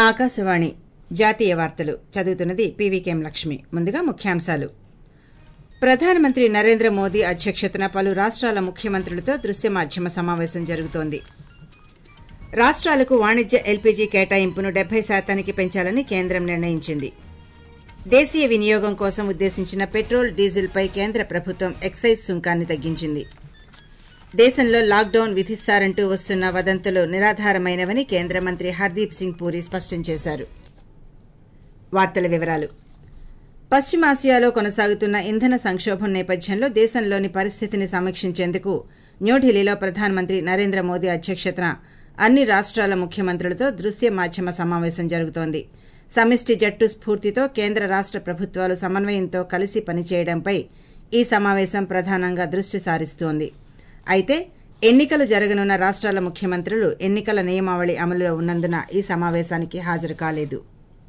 ఆకాశవాణి జాతీయ వార్తలు చదువుతున్నది పీవీకేఎం లక్ష్మి ముందుగా ముఖ్యాంశాలు ప్రధానమంత్రి నరేంద్ర మోదీ అధ్యక్షతన పలు రాష్ట్రాల ముఖ్యమంత్రులతో దృశ్య మాధ్యమ సమావేశం జరుగుతోంది రాష్ట్రాలకు వాణిజ్య ఎల్పీజీ కేటాయింపును డెబ్బై శాతానికి పెంచాలని కేంద్రం నిర్ణయించింది దేశీయ వినియోగం కోసం ఉద్దేశించిన పెట్రోల్ డీజిల్పై కేంద్ర ప్రభుత్వం ఎక్సైజ్ సుంకాన్ని తగ్గించింది దేశంలో లాక్డౌన్ విధిస్తారంటూ వస్తున్న వదంతులు నిరాధారమైనవని కేంద్ర మంత్రి హర్దీప్ సింగ్ పూరి స్పష్టం చేశారు వార్తల వివరాలు పశ్చిమాసియాలో కొనసాగుతున్న ఇంధన సంక్షోభం నేపథ్యంలో దేశంలోని పరిస్థితిని సమీక్షించేందుకు న్యూఢిల్లీలో ప్రధానమంత్రి నరేంద్ర మోదీ అధ్యక్షతన అన్ని రాష్ట్రాల ముఖ్యమంత్రులతో దృశ్య మాధ్యమ సమావేశం జరుగుతోంది సమిష్టి జట్టు స్ఫూర్తితో కేంద్ర రాష్ట ప్రభుత్వాలు సమన్వయంతో కలిసి పనిచేయడంపై ఈ సమావేశం ప్రధానంగా దృష్టి సారిస్తోంది అయితే ఎన్నికలు జరగనున్న రాష్ట్రాల ముఖ్యమంత్రులు ఎన్నికల నియమావళి అమలులో ఉన్నందున ఈ సమావేశానికి హాజరు కాలేదు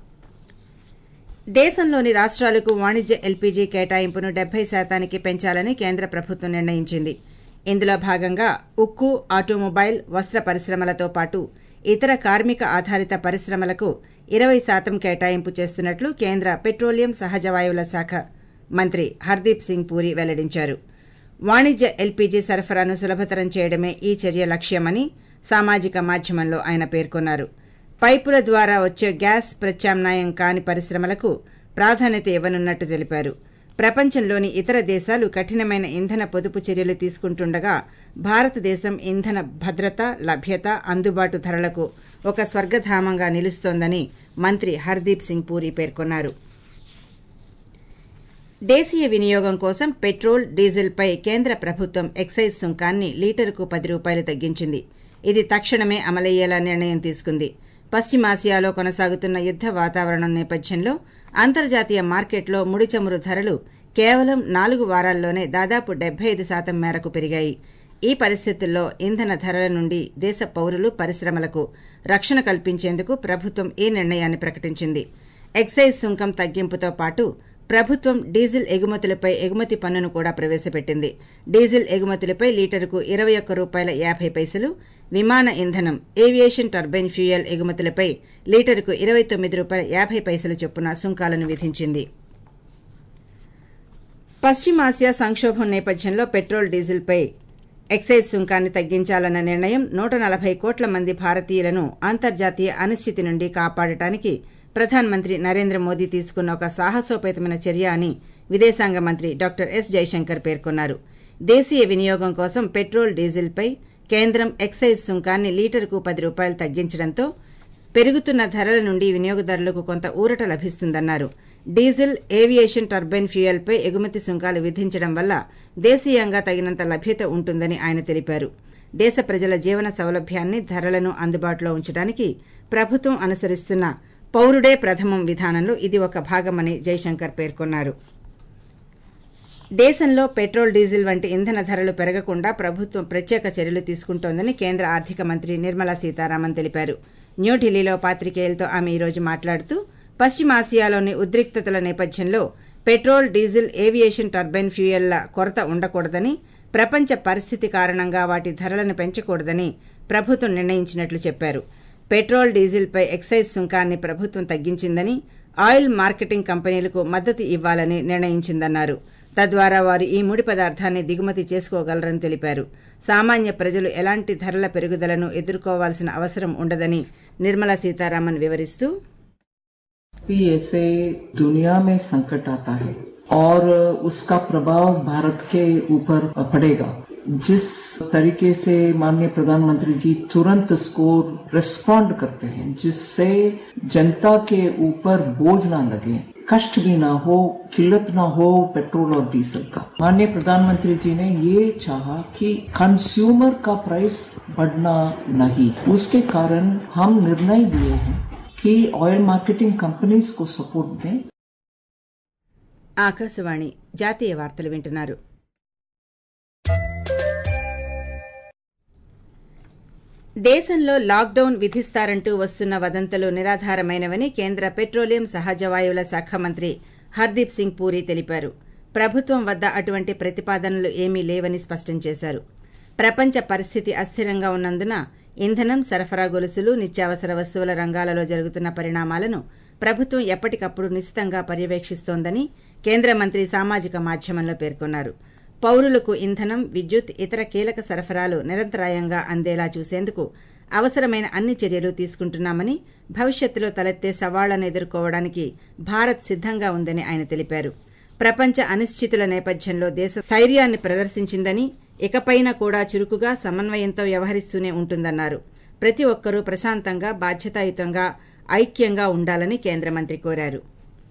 దేశంలోని రాష్ట్రాలకు వాణిజ్య ఎల్పీజీ కేటాయింపును డెబ్బై శాతానికి పెంచాలని కేంద్ర ప్రభుత్వం నిర్ణయించింది ఇందులో భాగంగా ఉక్కు ఆటోమొబైల్ వస్త్ర పరిశ్రమలతో పాటు ఇతర కార్మిక ఆధారిత పరిశ్రమలకు ఇరవై శాతం కేటాయింపు చేస్తున్నట్లు కేంద్ర పెట్రోలియం సహజ వాయువుల శాఖ మంత్రి హర్దీప్ సింగ్ పూరి వెల్లడించారు వాణిజ్య ఎల్పీజీ సరఫరాను సులభతరం చేయడమే ఈ చర్య లక్ష్యమని సామాజిక మాధ్యమంలో ఆయన పేర్కొన్నారు పైపుల ద్వారా వచ్చే గ్యాస్ ప్రత్యామ్నాయం కాని పరిశ్రమలకు ప్రాధాన్యత ఇవ్వనున్నట్టు తెలిపారు ప్రపంచంలోని ఇతర దేశాలు కఠినమైన ఇంధన పొదుపు చర్యలు తీసుకుంటుండగా భారతదేశం ఇంధన భద్రత లభ్యత అందుబాటు ధరలకు ఒక స్వర్గధామంగా నిలుస్తోందని మంత్రి హర్దీప్ సింగ్ పూరి పేర్కొన్నారు దేశీయ వినియోగం కోసం పెట్రోల్ డీజిల్పై కేంద్ర ప్రభుత్వం ఎక్సైజ్ సుంకాన్ని లీటరుకు పది రూపాయలు తగ్గించింది ఇది తక్షణమే అమలయ్యేలా నిర్ణయం తీసుకుంది పశ్చిమాసియాలో కొనసాగుతున్న యుద్ద వాతావరణం నేపథ్యంలో అంతర్జాతీయ మార్కెట్లో ముడి చమురు ధరలు కేవలం నాలుగు వారాల్లోనే దాదాపు డెబ్బై ఐదు శాతం మేరకు పెరిగాయి ఈ పరిస్థితుల్లో ఇంధన ధరల నుండి దేశ పౌరులు పరిశ్రమలకు రక్షణ కల్పించేందుకు ప్రభుత్వం ఈ నిర్ణయాన్ని ప్రకటించింది ఎక్సైజ్ సుంకం తగ్గింపుతో పాటు ప్రభుత్వం డీజిల్ ఎగుమతులపై ఎగుమతి పన్నును కూడా ప్రవేశపెట్టింది డీజిల్ ఎగుమతులపై లీటరుకు ఇరవై ఒక్క రూపాయల యాభై పైసలు విమాన ఇంధనం ఏవియేషన్ టర్బైన్ ఫ్యూయల్ ఎగుమతులపై లీటరుకు ఇరవై తొమ్మిది రూపాయల యాభై పైసలు చొప్పున సుంకాలను విధించింది పశ్చిమాసియా సంక్షోభం నేపథ్యంలో పెట్రోల్ డీజిల్పై ఎక్సైజ్ సుంకాన్ని తగ్గించాలన్న నిర్ణయం నూట నలభై కోట్ల మంది భారతీయులను అంతర్జాతీయ అనిశ్చితి నుండి కాపాడటానికి ప్రధానమంత్రి నరేంద్ర మోదీ తీసుకున్న ఒక సాహసోపేతమైన చర్య అని విదేశాంగ మంత్రి డాక్టర్ ఎస్ జైశంకర్ పేర్కొన్నారు దేశీయ వినియోగం కోసం పెట్రోల్ డీజిల్పై కేంద్రం ఎక్సైజ్ సుంకాన్ని లీటరుకు పది రూపాయలు తగ్గించడంతో పెరుగుతున్న ధరల నుండి వినియోగదారులకు కొంత ఊరట లభిస్తుందన్నారు డీజిల్ ఏవియేషన్ టర్బైన్ ఫ్యూయల్పై ఎగుమతి సుంకాలు విధించడం వల్ల దేశీయంగా తగినంత లభ్యత ఉంటుందని ఆయన తెలిపారు దేశ ప్రజల జీవన సౌలభ్యాన్ని ధరలను అందుబాటులో ఉంచడానికి ప్రభుత్వం అనుసరిస్తున్న పౌరుడే ప్రథమం విధానంలో ఇది ఒక భాగమని జైశంకర్ పేర్కొన్నారు దేశంలో పెట్రోల్ డీజిల్ వంటి ఇంధన ధరలు పెరగకుండా ప్రభుత్వం ప్రత్యేక చర్యలు తీసుకుంటోందని కేంద్ర ఆర్థిక మంత్రి నిర్మలా సీతారామన్ తెలిపారు న్యూఢిల్లీలో పాత్రికేయులతో ఆమె ఈరోజు మాట్లాడుతూ పశ్చిమాసియాలోని ఉద్రిక్తతల నేపథ్యంలో పెట్రోల్ డీజిల్ ఏవియేషన్ టర్బైన్ ఫ్యూయల్ల కొరత ఉండకూడదని ప్రపంచ పరిస్థితి కారణంగా వాటి ధరలను పెంచకూడదని ప్రభుత్వం నిర్ణయించినట్లు చెప్పారు పెట్రోల్ డీజిల్పై ఎక్సైజ్ సుంకాన్ని ప్రభుత్వం తగ్గించిందని ఆయిల్ మార్కెటింగ్ కంపెనీలకు మద్దతు ఇవ్వాలని నిర్ణయించిందన్నారు తద్వారా వారు ఈ ముడి పదార్థాన్ని దిగుమతి చేసుకోగలరని తెలిపారు సామాన్య ప్రజలు ఎలాంటి ధరల పెరుగుదలను ఎదుర్కోవాల్సిన అవసరం ఉండదని నిర్మలా సీతారామన్ వివరిస్తూ भी ऐसे दुनिया में संकट आता है और उसका प्रभाव भारत के ऊपर पड़ेगा जिस तरीके से माननीय प्रधानमंत्री जी तुरंत उसको रिस्पॉन्ड करते हैं जिससे जनता के ऊपर बोझ ना लगे कष्ट भी ना हो किल्लत ना हो पेट्रोल और डीजल का माननीय प्रधानमंत्री जी ने ये चाहा कि कंज्यूमर का प्राइस बढ़ना नहीं उसके कारण हम निर्णय लिए हैं कि ऑयल मार्केटिंग कंपनीज को सपोर्ट दें ఆకాశవాణి జాతీయ వార్తలు వింటున్నారు దేశంలో లాక్డౌన్ విధిస్తారంటూ వస్తున్న వదంతులు నిరాధారమైనవని కేంద్ర పెట్రోలియం సహజ వాయువుల శాఖ మంత్రి హర్దీప్ సింగ్ పూరి తెలిపారు ప్రభుత్వం వద్ద అటువంటి ప్రతిపాదనలు ఏమీ లేవని స్పష్టం చేశారు ప్రపంచ పరిస్థితి అస్థిరంగా ఉన్నందున ఇంధనం సరఫరా గొలుసులు నిత్యావసర వస్తువుల రంగాలలో జరుగుతున్న పరిణామాలను ప్రభుత్వం ఎప్పటికప్పుడు నిశితంగా పర్యవేక్షిస్తోందని కేంద్ర మంత్రి సామాజిక మాధ్యమంలో పేర్కొన్నారు పౌరులకు ఇంధనం విద్యుత్ ఇతర కీలక సరఫరాలు నిరంతరాయంగా అందేలా చూసేందుకు అవసరమైన అన్ని చర్యలు తీసుకుంటున్నామని భవిష్యత్తులో తలెత్తే సవాళ్లను ఎదుర్కోవడానికి భారత్ సిద్దంగా ఉందని ఆయన తెలిపారు ప్రపంచ అనిశ్చితుల నేపథ్యంలో దేశ స్థైర్యాన్ని ప్రదర్శించిందని ఇకపైన కూడా చురుకుగా సమన్వయంతో వ్యవహరిస్తూనే ఉంటుందన్నారు ప్రతి ఒక్కరూ ప్రశాంతంగా బాధ్యతాయుతంగా ఐక్యంగా ఉండాలని కేంద్ర మంత్రి కోరారు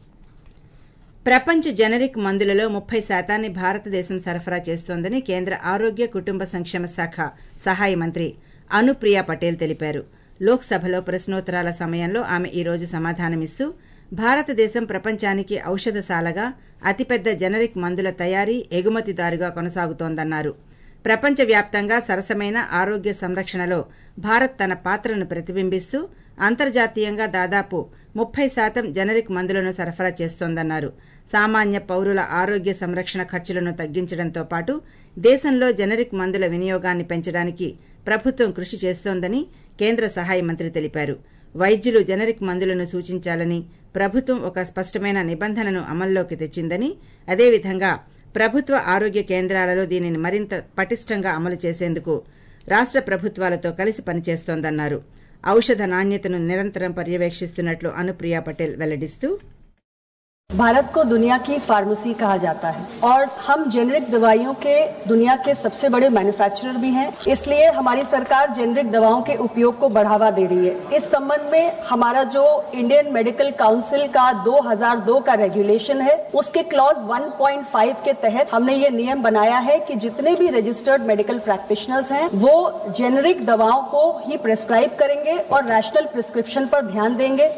ప్రపంచ జనరిక్ మందులలో ముప్పై శాతాన్ని భారతదేశం సరఫరా చేస్తోందని కేంద్ర ఆరోగ్య కుటుంబ సంక్షేమ శాఖ సహాయ మంత్రి అనుప్రియ పటేల్ తెలిపారు లోక్సభలో ప్రశ్నోత్తరాల సమయంలో ఆమె ఈ రోజు సమాధానమిస్తూ భారతదేశం ప్రపంచానికి ఔషధశాలగా అతిపెద్ద జనరిక్ మందుల తయారీ ఎగుమతిదారుగా కొనసాగుతోందన్నారు ప్రపంచవ్యాప్తంగా సరసమైన ఆరోగ్య సంరక్షణలో భారత్ తన పాత్రను ప్రతిబింబిస్తూ అంతర్జాతీయంగా దాదాపు ముప్పై శాతం జనరిక్ మందులను సరఫరా చేస్తోందన్నారు సామాన్య పౌరుల ఆరోగ్య సంరక్షణ ఖర్చులను తగ్గించడంతో పాటు దేశంలో జనరిక్ మందుల వినియోగాన్ని పెంచడానికి ప్రభుత్వం కృషి చేస్తోందని కేంద్ర సహాయ మంత్రి తెలిపారు వైద్యులు జనరిక్ మందులను సూచించాలని ప్రభుత్వం ఒక స్పష్టమైన నిబంధనను అమల్లోకి తెచ్చిందని అదేవిధంగా ప్రభుత్వ ఆరోగ్య కేంద్రాలలో దీనిని మరింత పటిష్టంగా అమలు చేసేందుకు రాష్ట ప్రభుత్వాలతో కలిసి పనిచేస్తోందన్నారు ఔషధ నాణ్యతను నిరంతరం పర్యవేక్షిస్తున్నట్లు అనుప్రియ పటేల్ వెల్లడిస్తూ भारत को दुनिया की फार्मेसी कहा जाता है और हम जेनरिक दवाइयों के दुनिया के सबसे बड़े मैन्युफैक्चरर भी हैं इसलिए हमारी सरकार जेनरिक दवाओं के उपयोग को बढ़ावा दे रही है इस संबंध में हमारा जो इंडियन मेडिकल काउंसिल का 2002 का रेगुलेशन है उसके क्लॉज 1.5 के तहत हमने ये नियम बनाया है कि जितने भी रजिस्टर्ड मेडिकल प्रैक्टिशनर्स हैं वो जेनरिक दवाओं को ही प्रेस्क्राइब करेंगे और नेशनल प्रिस्क्रिप्शन पर ध्यान देंगे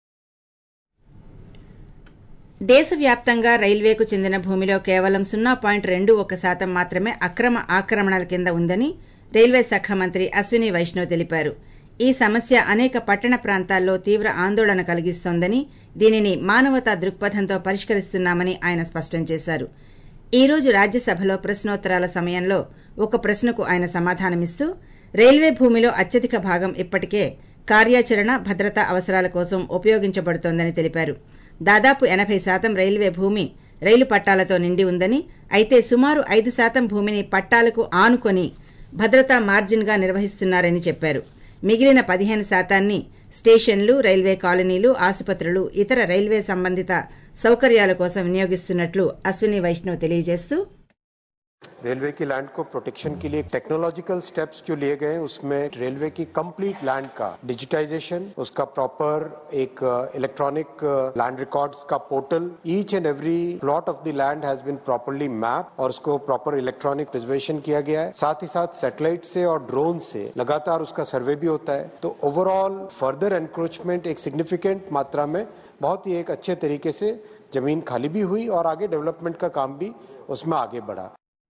దేశవ్యాప్తంగా రైల్వేకు చెందిన భూమిలో కేవలం సున్నా పాయింట్ రెండు ఒక శాతం మాత్రమే అక్రమ ఆక్రమణల కింద ఉందని రైల్వే శాఖ మంత్రి అశ్విని వైష్ణవ్ తెలిపారు ఈ సమస్య అనేక పట్టణ ప్రాంతాల్లో తీవ్ర ఆందోళన కలిగిస్తోందని దీనిని మానవతా దృక్పథంతో పరిష్కరిస్తున్నామని ఆయన స్పష్టం చేశారు ఈ రోజు రాజ్యసభలో ప్రశ్నోత్తరాల సమయంలో ఒక ప్రశ్నకు ఆయన సమాధానమిస్తూ రైల్వే భూమిలో అత్యధిక భాగం ఇప్పటికే కార్యాచరణ భద్రతా అవసరాల కోసం ఉపయోగించబడుతోందని తెలిపారు దాదాపు ఎనభై శాతం రైల్వే భూమి రైలు పట్టాలతో నిండి ఉందని అయితే సుమారు ఐదు శాతం భూమిని పట్టాలకు ఆనుకొని భద్రతా మార్జిన్గా నిర్వహిస్తున్నారని చెప్పారు మిగిలిన పదిహేను శాతాన్ని స్టేషన్లు రైల్వే కాలనీలు ఆసుపత్రులు ఇతర రైల్వే సంబంధిత సౌకర్యాల కోసం వినియోగిస్తున్నట్లు అశ్విని వైష్ణవ్ తెలియజేస్తూ रेलवे की लैंड को प्रोटेक्शन के लिए टेक्नोलॉजिकल स्टेप्स जो लिए गए हैं उसमें रेलवे की कंप्लीट लैंड का डिजिटाइजेशन उसका प्रॉपर एक इलेक्ट्रॉनिक लैंड रिकॉर्ड्स का portal each and every plot of the land has been properly map और उसको प्रॉपर इलेक्ट्रॉनिक रिजर्वेशन किया गया है साथ ही साथ सैटेलाइट से और ड्रोन से लगातार उसका सर्वे भी होता है तो ओवरऑल फर्दर एनक्रोचमेंट एक सिग्निफिकेंट मात्रा में बहुत ही एक अच्छे तरीके से जमीन खाली भी हुई और आगे डेवलपमेंट का काम भी उसमें आगे बढ़ा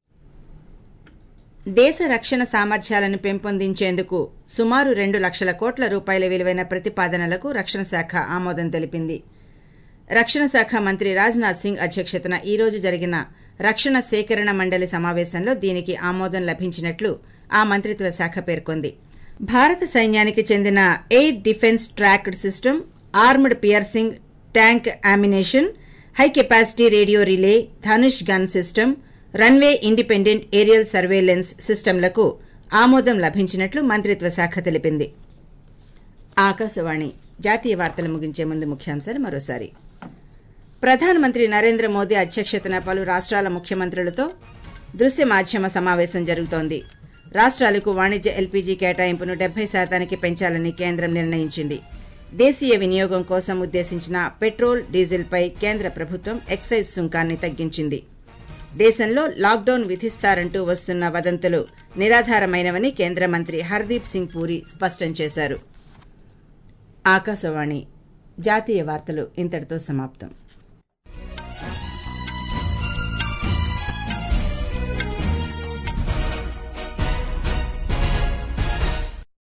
దేశ రక్షణ సామర్థ్యాలను పెంపొందించేందుకు సుమారు రెండు లక్షల కోట్ల రూపాయల విలువైన ప్రతిపాదనలకు రక్షణ శాఖ ఆమోదం తెలిపింది రక్షణ శాఖ మంత్రి రాజ్నాథ్ సింగ్ అధ్యక్షతన ఈ రోజు జరిగిన రక్షణ సేకరణ మండలి సమావేశంలో దీనికి ఆమోదం లభించినట్లు ఆ మంత్రిత్వ శాఖ పేర్కొంది భారత సైన్యానికి చెందిన air defence tracked system armed piercing tank ammunition high capacity radio relay Dhanush gun system runway independent aerial surveillance సిస్టమ్లకు ఆమోదం లభించినట్లు మంత్రిత్వ శాఖ తెలిపింది ఆకాశవాణి జాతీయ వార్తలు ముగించే ముందు ముఖ్యాంశాలు మరోసారి ప్రధానమంత్రి నరేంద్ర మోదీ అధ్యక్షతన పలు రాష్ట్రాల ముఖ్యమంత్రులతో దృశ్య మాధ్యమ సమావేశం జరుగుతోంది రాష్ట్రాలకు వాణిజ్య ఎల్పీజీ కేటాయింపును డెబ్బై శాతానికి పెంచాలని కేంద్రం నిర్ణయించింది దేశీయ వినియోగం కోసం ఉద్దేశించిన పెట్రోల్ డీజిల్పై కేంద్ర ప్రభుత్వం ఎక్సైజ్ సుంకాన్ని తగ్గించింది దేశంలో లాక్డౌన్ విధిస్తారంటూ వస్తున్న వదంతులు నిరాధారమైనవని కేంద్ర మంత్రి హర్దీప్ సింగ్ పూరి స్పష్టం చేశారు ఆకాశవాణి జాతీయ వార్తలు ఇంతటితో సమాప్తం